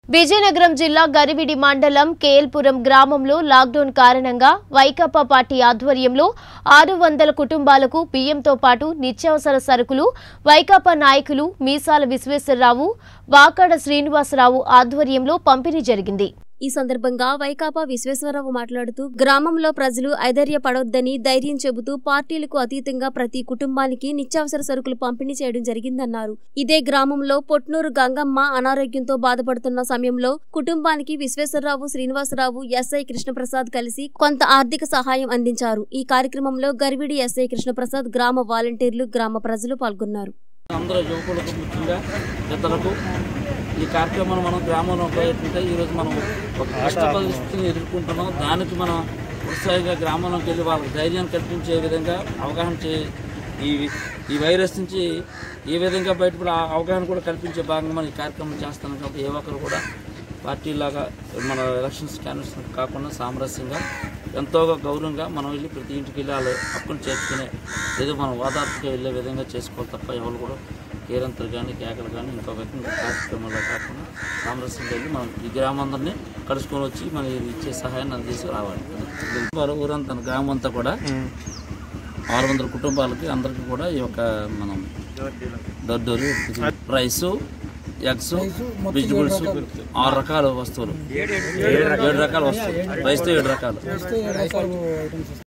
విజయనగరం జిల్లా గరివిడి మండలం కేఎల్పురం గ్రామంలో లాక్డౌన్ కారణంగా వైకాపా పార్టీ ఆధ్వర్యంలో ఆరు వందల కుటుంబాలకు బియ్యంతో పాటు నిత్యావసర సరుకులు వైకాపా నాయకులు మీసాల విశ్వేశ్వరరావు వాకాడ శ్రీనివాసరావు ఆధ్వర్యంలో పంపిణీ జరిగింది ఈ సందర్భంగా వైకాపా విశ్వేశ్వరరావు మాట్లాడుతూ గ్రామంలో ప్రజలు ఐధైర్యపడొద్దని ధైర్యం చెబుతూ పార్టీలకు అతీతంగా ప్రతి కుటుంబానికి నిత్యావసర సరుకులు పంపిణీ చేయడం జరిగిందన్నారు ఇదే గ్రామంలో పొట్నూరు గంగమ్మ అనారోగ్యంతో బాధపడుతున్న సమయంలో కుటుంబానికి విశ్వేశ్వరరావు శ్రీనివాసరావు ఎస్ఐ కృష్ణప్రసాద్ కలిసి కొంత ఆర్థిక సహాయం అందించారు ఈ కార్యక్రమంలో గర్విడి ఎస్ఐ కృష్ణప్రసాద్ గ్రామ వాలంటీర్లు గ్రామ ప్రజలు పాల్గొన్నారు అందరూ యువకులకు ముఖ్యంగా పెద్దలకు ఈ కార్యక్రమాన్ని మనం గ్రామంలో ఉపయోగించుకుంటే ఈరోజు మనం ఒక కష్ట పరిస్థితిని ఎదుర్కొంటున్నాం దానికి మనం ఉత్సాహంగా గ్రామంలోకి వెళ్ళి వాళ్ళకి ధైర్యాన్ని కల్పించే విధంగా అవగాహన చే ఈ ఈ వైరస్ నుంచి ఏ విధంగా బయటపడి ఆ అవగాహన కూడా కల్పించే భాగంగా మనం ఈ కార్యక్రమం చేస్తున్నాం కాబట్టి ఏ ఒక్కరు కూడా పార్టీలాగా మన ఎలక్షన్స్ క్యాన్వస్ కాకుండా సామరస్యంగా ఎంతో గౌరవంగా మనం వెళ్ళి ప్రతి ఇంటికి వెళ్ళి వాళ్ళు హక్కును చేర్చుకునే ఏదో మనం ఓదార్పుగా వెళ్ళే విధంగా చేసుకోవాలి తప్ప ఎవరు కూడా కేరంతలు కానీ కేకలు కానీ ఇంకో విధంగా కార్యక్రమంలో కాకుండా సామరస్యంగా వెళ్ళి మనం ఈ గ్రామందరినీ కలుసుకొని వచ్చి మనం ఇది ఇచ్చే సహాయాన్ని అందజేసి రావాలి వారు ఊరంతా గ్రామం అంతా కూడా ఆరు వందల కుటుంబాలకి అందరికీ కూడా ఈ యొక్క మనం దొడ్డూరు రైసు ఎగ్స్ వెజిటబుల్స్ ఆరు రకాల వస్తువులు ఏడు రకాల వస్తువులు రైస్తో ఏడు రకాలు